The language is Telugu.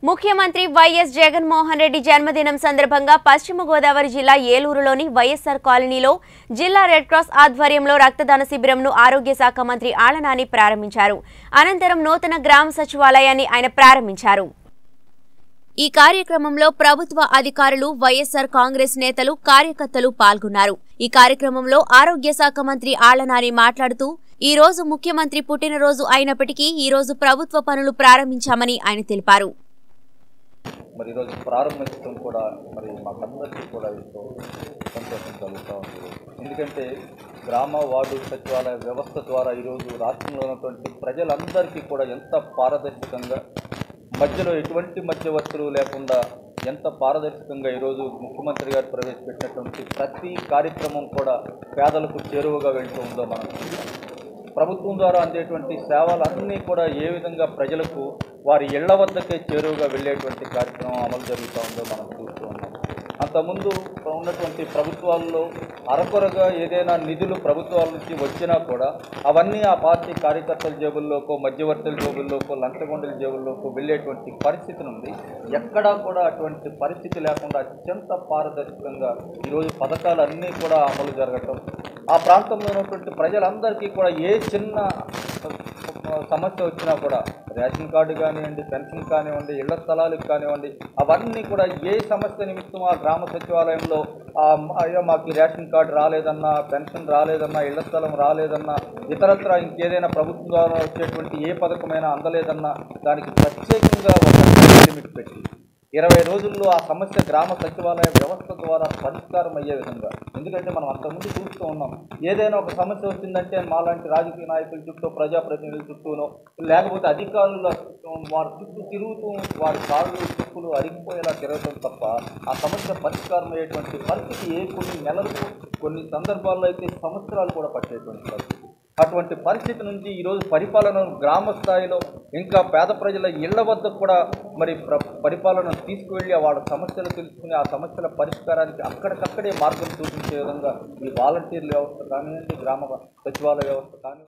ముఖ్యమంత్రి వైఎస్ జగన్మోహన్ రెడ్డి జన్మదినం సందర్భంగా పశ్చిమ గోదావరి జిల్లా ఏలూరులోని వైఎస్సార్ కాలనీలో జిల్లా రెడ్ క్రాస్ ఆధ్వర్యంలో రక్తదాన శిబిరంను ఆరోగ్య శాఖ మంత్రి ఆళ్లనాని ప్రారంభించారు అనంతరం నూతన గ్రామ సచివాలయాన్ని ఆయన ప్రారంభించారు ఈ కార్యక్రమంలో ప్రభుత్వ అధికారులు వైఎస్సార్ కాంగ్రెస్ నేతలు కార్యకర్తలు పాల్గొన్నారు ఈ కార్యక్రమంలో ఆరోగ్య శాఖ మంత్రి ఆళ్లనాని మాట్లాడుతూ ఈ రోజు ముఖ్యమంత్రి పుట్టినరోజు అయినప్పటికీ ఈ రోజు ప్రభుత్వ పనులు ప్రారంభించామని ఆయన తెలిపారు మరి ఈరోజు ప్రారంభించడం కూడా మరి మాకందరికీ కూడా ఎంతో సంతోషం కలుగుతూ ఉంది ఎందుకంటే గ్రామ వార్డు సచివాలయ వ్యవస్థ ద్వారా ఈరోజు రాష్ట్రంలో ఉన్నటువంటి ప్రజలందరికీ కూడా ఎంత పారదర్శకంగా మధ్యలో ఎటువంటి మధ్యవర్తులు లేకుండా ఎంత పారదర్శకంగా ఈరోజు ముఖ్యమంత్రి గారు ప్రవేశపెట్టినటువంటి ప్రతి కార్యక్రమం కూడా పేదలకు చేరువగా వెళ్తూ ఉందో మనం చూస్తాం. ప్రభుత్వం ద్వారా అందేటువంటి సేవలన్నీ కూడా ఏ విధంగా ప్రజలకు వారి ఇళ్ల వద్దకే చేరువుగా వెళ్ళేటువంటి కార్యక్రమం అమలు జరుగుతూ ఉందో మనం చూస్తూ ఉన్నాం అంతకుముందు ఉన్నటువంటి ప్రభుత్వాల్లో అరకొరగా ఏదైనా నిధులు ప్రభుత్వాల నుంచి వచ్చినా కూడా అవన్నీ ఆ పార్టీ కార్యకర్తల జేబుల్లోకో మధ్యవర్తుల జేబుల్లోకో లంచగొండల జేబుల్లోకో వెళ్ళేటువంటి పరిస్థితి ఉంది ఎక్కడా కూడా అటువంటి పరిస్థితి లేకుండా అత్యంత పారదర్శకంగా ఈరోజు పథకాలు అన్నీ కూడా అమలు జరగటం ఆ ప్రాంతంలో ఉన్నటువంటి ప్రజలందరికీ కూడా ఏ చిన్న సమస్య వచ్చినా కూడా రేషన్ కార్డు కానివ్వండి పెన్షన్ కానివ్వండి ఇళ్ల స్థలాలకు కానివ్వండి అవన్నీ కూడా ఏ సమస్య నిమిత్తం ఆ గ్రామ సచివాలయంలో ఆ, అయ్యో మాకు ఈ రేషన్ కార్డు రాలేదన్నా పెన్షన్ రాలేదన్నా ఇళ్ల స్థలం రాలేదన్నా ఇతరత్ర ఇంకేదైనా ప్రభుత్వం ద్వారా వచ్చేటువంటి ఏ పథకమైనా అందలేదన్నా దానికి ప్రత్యేకంగా ఒక లిమిట్ పెట్టి ఇరవై రోజుల్లో ఆ సమస్య గ్రామ సచివాలయ వ్యవస్థ ద్వారా పరిష్కారం అయ్యే విధంగా ఎందుకంటే మనం అంతకుముందు చూస్తూ ఉన్నాం ఏదైనా ఒక సమస్య వచ్చిందంటే మాలాంటి రాజకీయ నాయకుల చుట్టూ ప్రజాప్రతినిధుల చుట్టూనో లేకపోతే అధికారుల వారి చుట్టూ తిరుగుతూ వారి కాళ్ళు చెప్పులు అరిగిపోయేలా తిరగటం తప్ప ఆ సమస్య పరిష్కారం అయ్యేటువంటి పరిస్థితి ఏ కొన్ని నెలలకు కొన్ని సందర్భాల్లో అయితే సంవత్సరాలు కూడా పట్టేటువంటి పరిస్థితి అటువంటి పరిస్థితి నుంచి ఈరోజు పరిపాలనను గ్రామ స్థాయిలో ఇంకా పేద ప్రజల ఇళ్ల వద్ద కూడా మరి ప్ర పరిపాలనను తీసుకువెళ్ళి వాళ్ళ సమస్యలు తెలుసుకుని ఆ సమస్యల పరిష్కారానికి అక్కడికక్కడే మార్గం చూపించే విధంగా ఈ వాలంటీర్ వ్యవస్థ కానివ్వండి గ్రామ సచివాలయ వ్యవస్థ కానివ్వండి